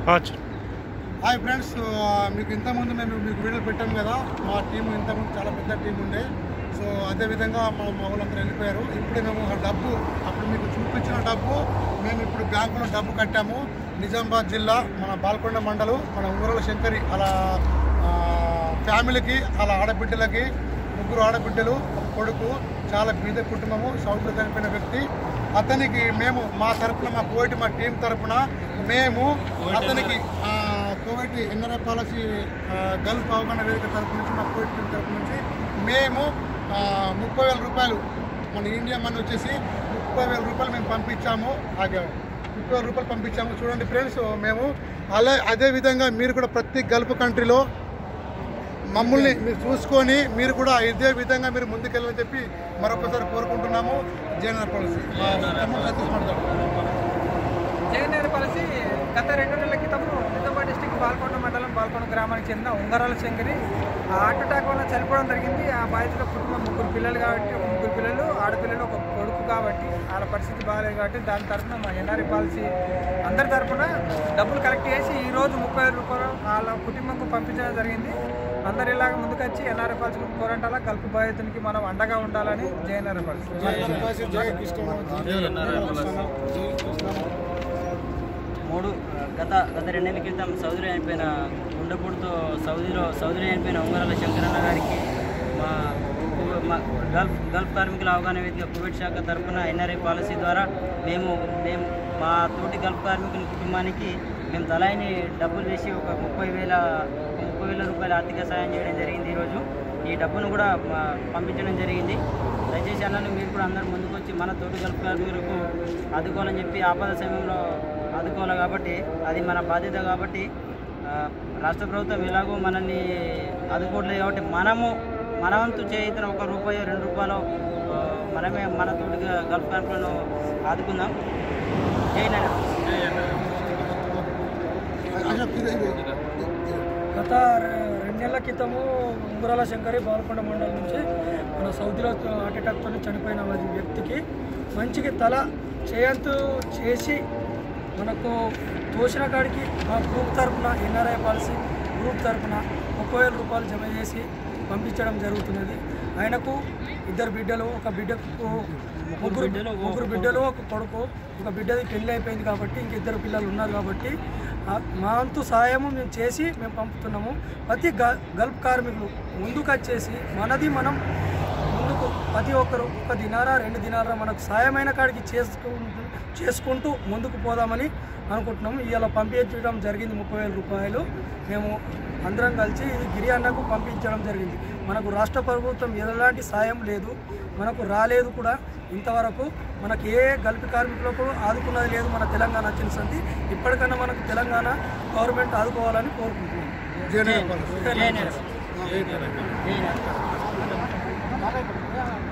Hi friends మీకు ఇంతకుముందు మేము మీకు వీడియోలు పెట్టాము కదా మా టీం ఇంతకుముందు చాలా పెద్ద టీం ఉండే సో అదేవిధంగా మా మా వాళ్ళందరూ వెళ్ళిపోయారు ఇప్పుడు మేము ఆ డబ్బు అప్పుడు మీకు చూపించిన డబ్బు మేము ఇప్పుడు బ్యాంకులో డబ్బు కట్టాము నిజామాబాద్ జిల్లా మన బాల్కొండ మండలం మన ఊరల శంకరి అలా ఆ, ఫ్యామిలీకి అలా ఆడబిడ్డలకి ముగ్గురు ఆడబిడ్డలు ఒక కొడుకు చాలా బీద కుటుంబము సౌత్లో చనిపోయిన వ్యక్తి అతనికి మేము మా తరపున మా కోవిడ్ మా టీం తరపున మేము అతనికి ఆ, కోవిడ్ ఎన్ఆర్ఐ పాలసీ ఆ, గల్ఫ్ అవగాహన వేదిక తరపు నుంచి మా కోవిడ్ టీం తరపు నుంచి మేము ఆ, ముప్పై వేల రూపాయలు మన ఇండియా మనీ వచ్చేసి ముప్పై వేల రూపాయలు మేము పంపించాము ఆగే ముప్పై వేల రూపాయలు పంపించాము చూడండి ఫ్రెండ్స్ మేము అలా అదే విధంగా మీరు కూడా ప్రతి గల్ఫ్ కంట్రీలో మమ్మల్ని మీరు చూసుకొని మీరు కూడా ఇదే విధంగా మీరు ముందుకెళ్ళని చెప్పి మరొకసారి కోరుకుంటున్నాము జేఎన్ఆర్ పాలసీ మా తమ్ముడు సతీష్ మాట్లాడు. జగన్ పాలసీ గత రెండు నెలల క్రితం నిజామాబాద్ డిస్టిక్ బాల్కొండ మండలం బాల్కొండ గ్రామానికి చెందిన ఉంగరాల శంకరి ఆ హార్ట్ అటాక్ వల్ల చనిపోవడం జరిగింది ఆ బాధితుల కుటుంబం ముగ్గురు పిల్లలు కాబట్టి ఒక ముగ్గురు పిల్లలు ఆడపిల్లలు ఒక కొడుకు కాబట్టి వాళ్ళ పరిస్థితి బాగాలేదు కాబట్టి దాని తరఫున మా ఎన్ఆర్ఐ పాలసీ అందరి తరఫున డబ్బులు కలెక్ట్ చేసి ఈ రోజు ముప్పై వేల రూపాయలు వాళ్ళ కుటుంబంకు పంపించడం జరిగింది అందరు ఇలాగ ముందుకొచ్చి ఎన్ఆర్ఐ పాలసీ కోరంటాల కలుపు బాధితునికి మనం అండగా ఉండాలని జేఎన్ఆర్ఐ పాలసీ జై కృష్ణ జై కృష్ణ జై కృష్ణ మూడు గత గత రెండేళ్ల క్రితం సౌదీ అయిపోయిన గుండెపూడితో సౌదీలో సౌదీ అయిపోయిన ఉంగరాల శంకరన్న గారికి మా కు- మా గల్ఫ్ గల్ఫ్ కార్మికుల అవగాహన వేదిక కోవిడ్ శాఖ తరఫున ఎన్ఆర్ఐ పాలసీ ద్వారా మేము మేము మా తోటి గల్ఫ్ కార్మికుల కుటుంబానికి మేము తలాయిని డబ్బులు వేసి ఒక ముప్పై వేల ఒక ముప్పై వేల రూపాయల ఆర్థిక సాయం చేయడం జరిగింది ఈరోజు ఈ డబ్బును కూడా మా- పంపించడం జరిగింది దయచేసి అన్నలు మీరు కూడా అందరూ ముందుకు వచ్చి మన తోటి గల్ఫ్ కార్మికులకు ఆదుకోవాలని చెప్పి ఆపద సమయంలో ఆదుకోవాలి కాబట్టి అది మన బాధ్యత కాబట్టి ఆ, రాష్ట్ర ప్రభుత్వం ఎలాగో మనల్ని ఆదుకోవట్లేదు కాబట్టి మనము మన వంతు చేయిన ఒక రూపాయి రెండు రూపాయలు ఆ, మనమే మన తోటి గల్ఫ్ కార్మికులను ఆదుకుందాం జై నాయన అశోక్ ఇది ఇది గత రె- రెండు నెలల క్రితము ఉంగరాల శంకరి బాలకొండ మండలం నుంచి మన సౌదీలో హార్ట్ అటాక్తో చనిపోయిన వారి వ్యక్తికి మంచికి తల చేయంతు చేసి మనకు తోసిన కాడికి మా గ్రూప్ తరపున ఎన్ఆర్ఐ పాలసీ గ్రూప్ తరపున ముప్పై వేల రూపాయలు జమ చేసి పంపించడం జరుగుతున్నది ఆయనకు ఇద్దరు బిడ్డలు ఒక బిడ్డకు ముగ్గురు ముగ్గురు బిడ్డలు ఒక కొడుకు ఒక బిడ్డది పెళ్లి అయిపోయింది కాబట్టి ఇంక ఇద్దరు పిల్లలు ఉన్నారు కాబట్టి ఆ మా వంతు సహాయము మేము చేసి మేము పంపుతున్నాము ప్రతి గ గల్ఫ్ కార్మికులు ముందుకు వచ్చేసి మనది మనం ముందుకు ప్రతి ఒక్కరు ఒక దినారా రెండు దినారా మనకు సాయమైన కాడికి చేసుకుంటూ చేసుకుంటూ ముందుకు పోదామని అనుకుంటున్నాము ఇవాళ పంపించడం జరిగింది ముప్పై వేల రూపాయలు మేము అందరం కలిసి ఇది గిరి అన్నకు పంపించడం జరిగింది మనకు రాష్ట్ర ప్రభుత్వం ఎలాంటి సాయం లేదు మనకు రాలేదు కూడా ఇంతవరకు మనకు ఏ గల్ఫ్ కార్మికులకు ఆదుకున్నది లేదు మన తెలంగాణ వచ్చిన సంది ఇప్పటికన్నా మనకు తెలంగాణ గవర్నమెంట్ ఆదుకోవాలని కోరుకుంటున్నాం జేఎన్ఆర్ పాలసీ జై నాయన. జై నాయన. అలాగే